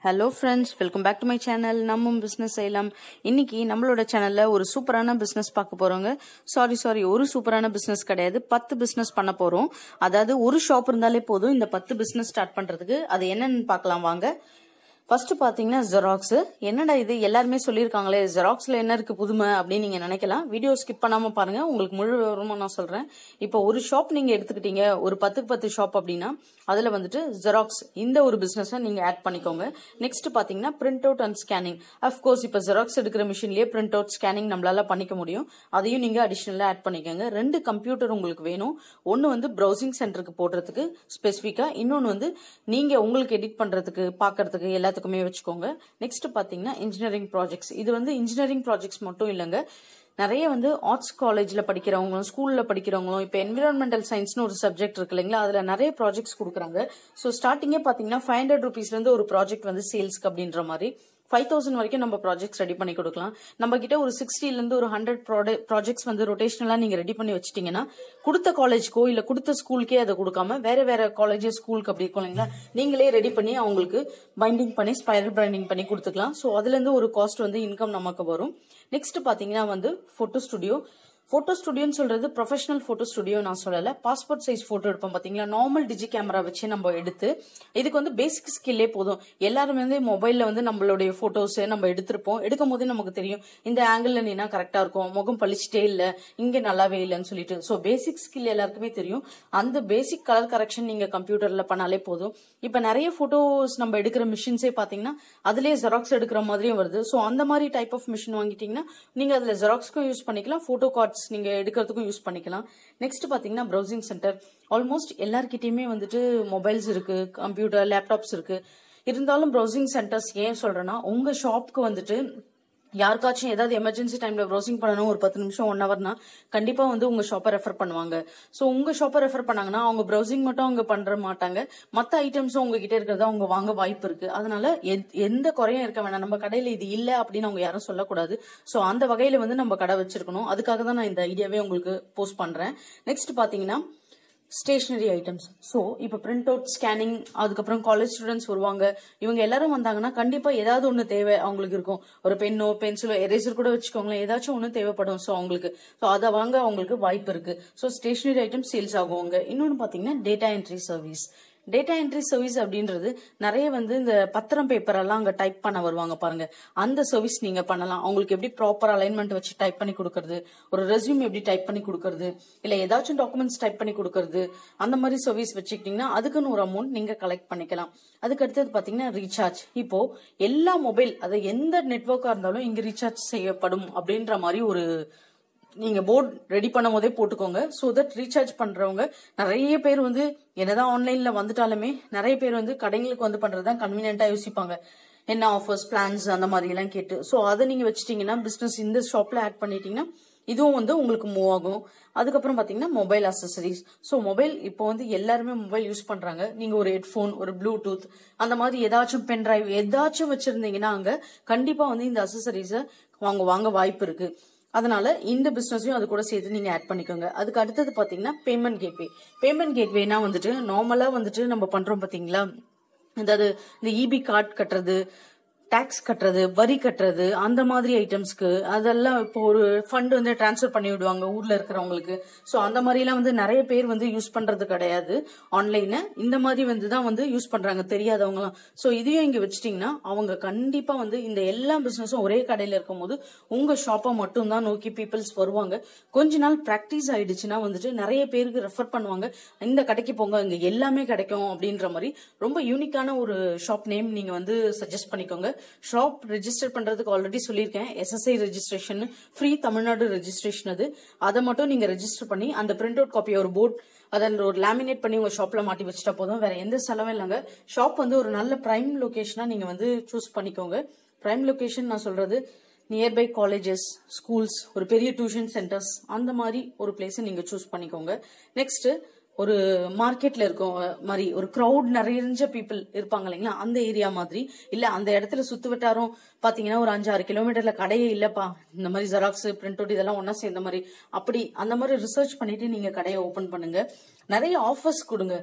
hello friends welcome back to my channel நம்ம business செய்யலாம் இன்னைக்கு நம்மளோட சேனல்ல ஒரு சூப்பரான பிஸ்னஸ் பார்க்க போறோங்க சாரி சாரி ஒரு சூப்பரான பிஸ்னஸ் கிடையாது பத்து பிஸ்னஸ் பண்ண போறோம் அதாவது ஒரு ஷாப் இருந்தாலே போதும் இந்த பத்து பிஸ்னஸ் ஸ்டார்ட் பண்றதுக்கு அது என்னன்னு பார்க்கலாம் வாங்க ஃபர்ஸ்ட் பாத்தீங்கன்னா ஜெராக்ஸ் என்னடா இது எல்லாருமே சொல்லியிருக்காங்களே ஜெராக்ஸ்ல என்ன இருக்கு புதுமை அப்படின்னு நீங்க நினைக்கலாம் வீடியோ ஸ்கிப் பண்ணாம பாருங்க உங்களுக்கு முழு விவரமா நான் சொல்றேன் இப்போ ஒரு ஷாப் நீங்க எடுத்துக்கிட்டீங்க ஒரு பத்துக்கு பத்து ஷாப் அப்படின்னா அதுல வந்துட்டு ஜெராக்ஸ் இந்த ஒரு பிசினஸ் நீங்க ஆட் பண்ணிக்கோங்க நெக்ஸ்ட் பாத்தீங்கன்னா print out and scanning of course இப்போ ஜெராக்ஸ் எடுக்கிற மிஷின்லயே பிரிண்ட் அவுட் ஸ்கேனிங் நம்மளால பண்ணிக்க முடியும் அதையும் நீங்க அடிஷனலா ஆட் பண்ணிக்கோங்க ரெண்டு கம்ப்யூட்டர் உங்களுக்கு வேணும் ஒன்னு வந்து ப்ரௌசிங் சென்டருக்கு போடுறதுக்கு ஸ்பெசிஃபிக்கா இன்னொன்னு வந்து நீங்க உங்களுக்கு எடிட் பண்றதுக்கு பாக்குறதுக்கு எல்லாத்துக்குமே வச்சுக்கோங்க நெக்ஸ்ட் பாத்தீங்கன்னா இன்ஜினியரிங் ப்ராஜெக்ட்ஸ் இது வந்து இன்ஜினியரிங் ப்ராஜெக்ட்ஸ் மட்டும் இல்லைங்க நிறைய வந்து ஆர்ட்ஸ் காலேஜ்ல படிக்கிறவங்களும் ஸ்கூல்ல படிக்கிறவங்களும் இப்போ என்விரான்மெண்டல் சயின்ஸ்னு ஒரு சப்ஜெக்ட் இருக்கு இல்லைங்களா அதுல நிறைய ப்ராஜெக்ட்ஸ் கொடுக்குறாங்க ஸோ ஸ்டார்டிங்கே பாத்தீங்கன்னா ஃபைவ் ஹண்ட்ரட் ருபீஸ்ல இருந்து ஒரு ப்ராஜெக்ட் வந்து சேல்ஸ்க்கு அப்படின்ற மாதிரி ஃபைவ் தௌசண்ட் வரைக்கும் நம்ம ப்ராஜெக்ட்ஸ் ரெடி பண்ணி கொடுக்கலாம் நம்ம கிட்ட ஒரு சிக்ஸ்டில இருந்து ஒரு ஹண்ட்ரட் ப்ராஜெக்ட்ஸ் வந்து ரொட்டேஷனலா நீங்க ரெடி பண்ணி வச்சிட்டீங்கன்னா கொடுத்த காலேஜ்க்கோ இல்ல கொடுத்த ஸ்கூலுக்கே அதை கொடுக்காம வேற வேற காலேஜ் ஸ்கூலுக்கு அப்படி இருக்கும் இல்லைங்களா நீங்களே ரெடி பண்ணி அவங்களுக்கு பைண்டிங் பண்ணி ஸ்பைரல் பைண்டிங் பண்ணி கொடுத்துக்கலாம் ஸோ அதுல இருந்து ஒரு காஸ்ட் வந்து இன்கம் நமக்கு வரும் நெக்ஸ்ட் பாத்தீங்கன்னா வந்து போட்டோ ஸ்டுடியோ போட்டோ ஸ்டுடியோன்னு சொல்றது ப்ரொஃபஷனல் போட்டோ ஸ்டுடியோ நான் சொல்லல பாஸ்போர்ட் சைஸ் போட்டோ எடுப்போம் பாத்தீங்களா நார்மல் டிஜி கேமரா வச்சு நம்ம எடுத்து இதுக்கு வந்து பேசிக் ஸ்கில்லே போதும் எல்லாருமே வந்து மொபைல்ல வந்து நம்மளுடைய போட்டோஸ் நம்ம எடுத்திருப்போம் எடுக்கும் போதே நமக்கு தெரியும் இந்த ஆங்கிள் நீனா கரெக்டா இருக்கும் முகம் பழிச்சிட்டே இல்ல இங்க நல்லாவே இல்லைன்னு சொல்லிட்டு ஸோ பேசிக் ஸ்கில் எல்லாருக்குமே தெரியும் அந்த பேசிக் கலர் கரெக்ஷன் நீங்க கம்ப்யூட்டர்ல பண்ணாலே போதும் இப்ப நிறைய போட்டோஸ் நம்ம எடுக்கிற மிஷின்ஸே பாத்தீங்கன்னா அதுலயே ஜெராக்ஸ் எடுக்கிற மாதிரியும் வருது ஸோ அந்த மாதிரி டைப் ஆஃப் மிஷின் வாங்கிட்டீங்கன்னா நீங்க அதுல ஜெராக்ஸ்க்கும் யூஸ் பண்ணிக்கலாம் போட்டோ கார்ட்ஸ் நீங்க எடுக்கிறதுக்கும் யூஸ் பண்ணிக்கலாம் நெக்ஸ்ட் பாத்தீங்கன்னா ப்ரௌசிங் சென்டர் ஆல்மோஸ்ட் எல்லார்கிட்டயுமே வந்துட்டு மொபைல்ஸ் இருக்கு கம்ப்யூட்டர் லேப்டாப்ஸ் இருக்கு இருந்தாலும் ப்ரௌசிங் சென்டர்ஸ் ஏன் சொல்றேன்னா உங்க ஷாப்க்கு வந்துட்டு யாருக்காச்சும் ஏதாவது எமர்ஜென்சி டைம்ல ப்ரௌசிங் பண்ணணும் ஒரு பத்து நிமிஷம் ஒன் ஹவர்னா கண்டிப்பா வந்து உங்க ஷாப்பை ரெஃபர் பண்ணுவாங்க ஸோ உங்க ஷாப்பை ரெஃபர் பண்ணாங்கன்னா அவங்க ப்ரௌசிங் மட்டும் அவங்க பண்ற மாட்டாங்க மற்ற ஐட்டம்ஸும் உங்ககிட்ட இருக்கிறத அவங்க வாங்க வாய்ப்பு இருக்கு அதனால எந்த குறையும் இருக்க வேணாம் நம்ம கடையில இது இல்ல அப்படின்னு அவங்க யாரும் சொல்லக்கூடாது ஸோ அந்த வகையில வந்து நம்ம கடை வச்சிருக்கணும் அதுக்காக தான் நான் இந்த ஐடியாவே உங்களுக்கு போஸ்ட் பண்றேன் நெக்ஸ்ட் பாத்தீங்கன்னா ஸ்டேஷனரி ஐட்டம்ஸ் ஸோ இப்போ பிரிண்ட் அவுட் ஸ்கேனிங் அதுக்கப்புறம் காலேஜ் ஸ்டூடெண்ட்ஸ் வருவாங்க இவங்க எல்லாரும் வந்தாங்கன்னா கண்டிப்பாக ஏதாவது ஒன்று தேவை அவங்களுக்கு இருக்கும் ஒரு பென்னோ பென்சிலோ எரேசர் கூட வச்சுக்கோங்களேன் ஏதாச்சும் ஒன்று தேவைப்படும் ஸோ அவங்களுக்கு ஸோ அதை வாங்க அவங்களுக்கு வாய்ப்பு இருக்கு ஸோ ஸ்டேஷனரி ஐட்டம்ஸ் சேல்ஸ் ஆகுவாங்க இன்னொன்று பார்த்தீங்கன்னா data entry service data entry service அப்படின்றது நிறைய வந்து இந்த பத்திரம் பேப்பர் எல்லாம் அங்க டைப் பண்ண வருவாங்க பாருங்க அந்த சர்வீஸ் நீங்க பண்ணலாம் அவங்களுக்கு எப்படி ப்ராப்பர் அலைன்மெண்ட் வச்சு டைப் பண்ணி கொடுக்கறது ஒரு ரெஸ்யூம் எப்படி டைப் பண்ணி கொடுக்கறது இல்ல ஏதாச்சும் டாக்குமெண்ட்ஸ் டைப் பண்ணி கொடுக்கறது அந்த மாதிரி சர்வீஸ் வச்சுக்கிட்டீங்கன்னா அதுக்குன்னு ஒரு அமௌண்ட் நீங்க கலெக்ட் பண்ணிக்கலாம் அதுக்கு அடுத்தது பாத்தீங்கன்னா ரீசார்ஜ் இப்போ எல்லா மொபைல் அது எந்த நெட்ஒர்க்கா இருந்தாலும் இங்க ரீசார்ஜ் செய்யப்படும் அப்படின்ற மாதிரி ஒரு நீங்க போர்ட் ரெடி பண்ணும் போதே போட்டுக்கோங்க ஸோ தட் ரீசார்ஜ் பண்றவங்க நிறைய பேர் வந்து என்னதான் ஆன்லைன்ல வந்துட்டாலுமே நிறைய பேர் வந்து கடைங்களுக்கு வந்து பண்றதுதான் கன்வீனியன்டா யோசிப்பாங்க என்ன ஆஃபர்ஸ் பிளான்ஸ் அந்த மாதிரி எல்லாம் கேட்டு ஸோ அதை நீங்க வச்சுட்டீங்கன்னா பிசினஸ் இந்த ஷாப்ல ஆட் பண்ணிட்டீங்கன்னா இதுவும் வந்து உங்களுக்கு மூவ் ஆகும் அதுக்கப்புறம் பாத்தீங்கன்னா மொபைல் அசசரிஸ் ஸோ மொபைல் இப்போ வந்து எல்லாருமே மொபைல் யூஸ் பண்றாங்க நீங்க ஒரு ஹெட்ஃபோன் ஒரு ப்ளூடூத் அந்த மாதிரி ஏதாச்சும் பென் டிரைவ் ஏதாச்சும் வச்சிருந்தீங்கன்னா அங்க கண்டிப்பா வந்து இந்த அசசரிஸை வாங்க வாங்க வாய்ப்பு இருக்கு அதனால இந்த பிசினஸையும் அது கூட சேர்த்து நீங்க ஆட் பண்ணிக்கோங்க அதுக்கு அடுத்தது பாத்தீங்கன்னா பேமெண்ட் கேட்வே பேமெண்ட் கேட்வேனா வந்துட்டு நார்மலா வந்துட்டு நம்ம பண்றோம் பாத்தீங்களா அதாவது இந்த இபி கார்டு கட்டுறது டாக்ஸ் கட்டுறது வரி கட்டுறது அந்த மாதிரி ஐட்டம்ஸ்க்கு அதெல்லாம் இப்போ ஒரு ஃபண்ட் வந்து டிரான்ஸ்ஃபர் பண்ணி விடுவாங்க ஊர்ல இருக்கிறவங்களுக்கு ஸோ அந்த மாதிரிலாம் வந்து நிறைய பேர் வந்து யூஸ் பண்றது கிடையாது ஆன்லைனை இந்த மாதிரி வந்து தான் வந்து யூஸ் பண்றாங்க தெரியாதவங்களாம் ஸோ இதையும் இங்க வச்சிட்டிங்கன்னா அவங்க கண்டிப்பா வந்து இந்த எல்லா பிசினஸும் ஒரே கடையில இருக்கும்போது உங்க ஷாப்பை மட்டும் தான் நோக்கி பீப்புள்ஸ் வருவாங்க கொஞ்ச நாள் ப்ராக்டிஸ் ஆயிடுச்சுன்னா வந்துட்டு நிறைய பேருக்கு ரெஃபர் பண்ணுவாங்க இந்த கடைக்கு போங்க இங்க எல்லாமே கிடைக்கும் அப்படின்ற மாதிரி ரொம்ப யூனிக்கான ஒரு ஷாப் நேம் நீங்க வந்து சஜஸ்ட் பண்ணிக்கோங்க ஷாப் ரெஜிஸ்டர் பண்றதுக்கு ஆல்ரெடி சொல்லியிருக்கேன் SSI registration free Tamil Nadu registration அது அதை மட்டும் நீங்க ரெஜிஸ்டர் பண்ணி அந்த பிரிண்ட் அவுட் காப்பி ஒரு போர்ட் அதில் ஒரு லேமினேட் பண்ணி உங்க ஷாப்ல மாட்டி வச்சுட்டா போதும் வேற எந்த செலவும் இல்லைங்க ஷாப் வந்து ஒரு நல்ல பிரைம் லொகேஷனா நீங்க வந்து சூஸ் பண்ணிக்கோங்க பிரைம் லொகேஷன் நான் சொல்றது நியர்பை காலேஜஸ் ஸ்கூல்ஸ் ஒரு பெரிய டியூஷன் சென்டர்ஸ் அந்த மாதிரி ஒரு பிளேஸை நீங்க சூஸ் பண்ணிக்கோங்க நெக்ஸ்ட் ஒரு மார்க்கெட்ல இருக்கும் மாதிரி ஒரு க்ரௌட் நிறைஞ்ச பீப்புள் இருப்பாங்க இல்லைங்களா அந்த ஏரியா மாதிரி இல்ல அந்த இடத்துல சுத்து வட்டாரம் பாத்தீங்கன்னா ஒரு அஞ்சாறு கிலோமீட்டர்ல கடையே இல்லப்பா இந்த மாதிரி ஜெராக்ஸ் பிரிண்ட் அவுட் இதெல்லாம் ஒன்னா சேர்ந்த மாதிரி அப்படி அந்த மாதிரி ரிசர்ச் பண்ணிட்டு நீங்க கடையை ஓபன் பண்ணுங்க நிறைய ஆஃபர்ஸ் கொடுங்க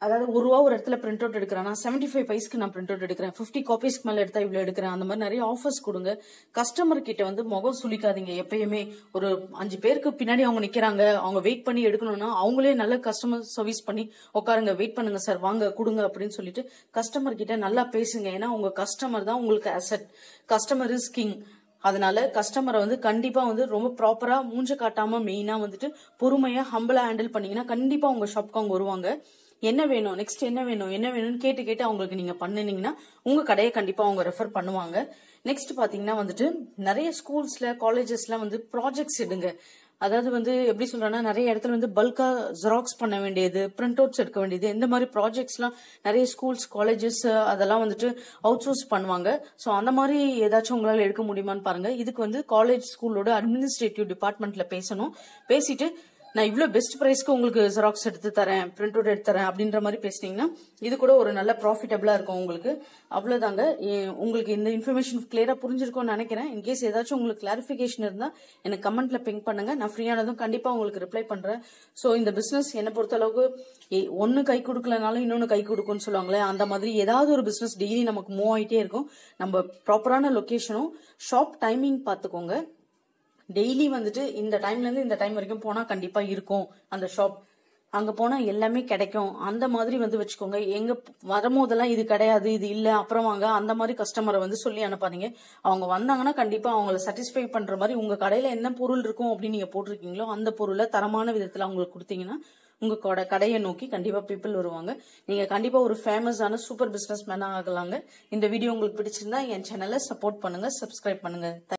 அதாவது ஒரு ரூபா ஒரு இடத்துல பிரிண்ட் அவுட் எடுக்கிறேன் நான் செவன்டி ஃபைவ் பைஸ்க்கு நான் பிரிண்ட் அவுட் எடுக்கிறேன் ஃபிஃப்டி காப்பீஸ்க்கு மேல எடுத்தா இவ்வளவு எடுக்கிறேன் அந்த மாதிரி நிறைய ஆஃபர்ஸ் கொடுங்க கஸ்டமர் கிட்ட வந்து முகம் சுளிக்காதீங்க எப்பயுமே ஒரு அஞ்சு பேருக்கு பின்னாடி அவங்க நிக்கிறாங்க அவங்க வெயிட் பண்ணி எடுக்கணும்னா அவங்களே நல்ல கஸ்டமர் சர்வீஸ் பண்ணி உட்காருங்க வெயிட் பண்ணுங்க சார் வாங்க கொடுங்க அப்படின்னு சொல்லிட்டு கஸ்டமர் கிட்ட நல்லா பேசுங்க ஏன்னா உங்க கஸ்டமர் தான் உங்களுக்கு அசெட் கஸ்டமர் இஸ் கிங் அதனால கஸ்டமரை வந்து கண்டிப்பா வந்து ரொம்ப ப்ராப்பரா மூஞ்ச காட்டாம மெயினா வந்துட்டு பொறுமையா ஹம்பிளா ஹேண்டில் பண்ணீங்கன்னா கண்டிப்பா உங்க ஷாப்க்கு அவங்க வருவாங்க என்ன வேணும் நெக்ஸ்ட் என்ன வேணும் என்ன வேணும்னு கேட்டு கேட்டு அவங்களுக்கு நீங்க பண்ணுனீங்கன்னா உங்க கடையை கண்டிப்பா அவங்க ரெஃபர் பண்ணுவாங்க நெக்ஸ்ட் பாத்தீங்கன்னா வந்துட்டு நிறைய ஸ்கூல்ஸ்ல காலேஜஸ்ல வந்து ப்ராஜெக்ட்ஸ் எடுங்க அதாவது வந்து எப்படி சொல்றேன்னா நிறைய இடத்துல வந்து பல்கா ஜெராக்ஸ் பண்ண வேண்டியது பிரிண்ட் அவுட்ஸ் எடுக்க வேண்டியது இந்த மாதிரி ப்ராஜெக்ட்ஸ்லாம் நிறைய ஸ்கூல்ஸ் காலேஜஸ் அதெல்லாம் வந்துட்டு அவுட் சோர்ஸ் பண்ணுவாங்க ஸோ அந்த மாதிரி ஏதாச்சும் உங்களால் எடுக்க முடியுமான்னு பாருங்க இதுக்கு வந்து காலேஜ் ஸ்கூலோட அட்மினிஸ்ட்ரேட்டிவ் டிபார்ட்மெண்ட்ல பேசணும் பேசிட்டு நான் இவ்வளோ பெஸ்ட் ப்ரைஸ்க்கு உங்களுக்கு ஜெராக்ஸ் எடுத்து தரேன் பிரிண்ட் அவுட் எடுத்து தரேன் அப்படின்ற மாதிரி பேசுனீங்கன்னா இது கூட ஒரு நல்ல ப்ராஃபிட்டபிளா இருக்கும் உங்களுக்கு அவ்வளவுதாங்க ஏ- உங்களுக்கு இந்த இன்ஃபர்மேஷன் கிளியரா புரிஞ்சிருக்கும்னு நினைக்கிறேன் இன்கேஸ் ஏதாச்சும் உங்களுக்கு கிளாரிஃபிகேஷன் இருந்தா எனக்கு கமெண்ட்ல பிங்க் பண்ணுங்க நான் ஃப்ரீயானதும் கண்டிப்பா உங்களுக்கு ரிப்ளை பண்றேன் ஸோ இந்த பிசினஸ் என்னை பொறுத்த அளவுக்கு ஏ- ஒண்ணு கை கொடுக்கலனாலும் இன்னொன்னு கை கொடுக்கும்னு சொல்லுவாங்களே அந்த மாதிரி ஏதாவது ஒரு பிசினஸ் டெய்லி நமக்கு மூவ் ஆயிட்டே இருக்கும் நம்ம ப்ராப்பரான லொகேஷனும் ஷாப் டைமிங் பார்த்துக்கோங்க டெய்லி வந்துட்டு இந்த டைம்ல இருந்து இந்த டைம் வரைக்கும் போனா கண்டிப்பா இருக்கும் அந்த ஷாப் அங்க போனா எல்லாமே கிடைக்கும் அந்த மாதிரி வந்து வச்சுக்கோங்க எங்க வரும்போதெல்லாம் இது கிடையாது இது இல்ல அப்புறம் வாங்க அந்த மாதிரி கஸ்டமரை வந்து சொல்லி அனுப்பாதீங்க அவங்க வந்தாங்கன்னா கண்டிப்பா அவங்கள சாட்டிஸ்ஃபை பண்ற மாதிரி உங்க கடையில என்ன பொருள் இருக்கும் அப்படின்னு நீங்க போட்டிருக்கீங்களோ அந்த பொருளை தரமான விதத்துல அவங்களுக்கு கொடுத்தீங்கன்னா உங்க கடை கடையை நோக்கி கண்டிப்பா பீப்புள் வருவாங்க நீங்க கண்டிப்பா ஒரு ஃபேமஸான சூப்பர் பிசினஸ் மேனா ஆகலாங்க இந்த வீடியோ உங்களுக்கு பிடிச்சிருந்தா என் சேனலை சப்போர்ட் பண்ணுங்க சப்ஸ்கிரைப் பண்ணுங்க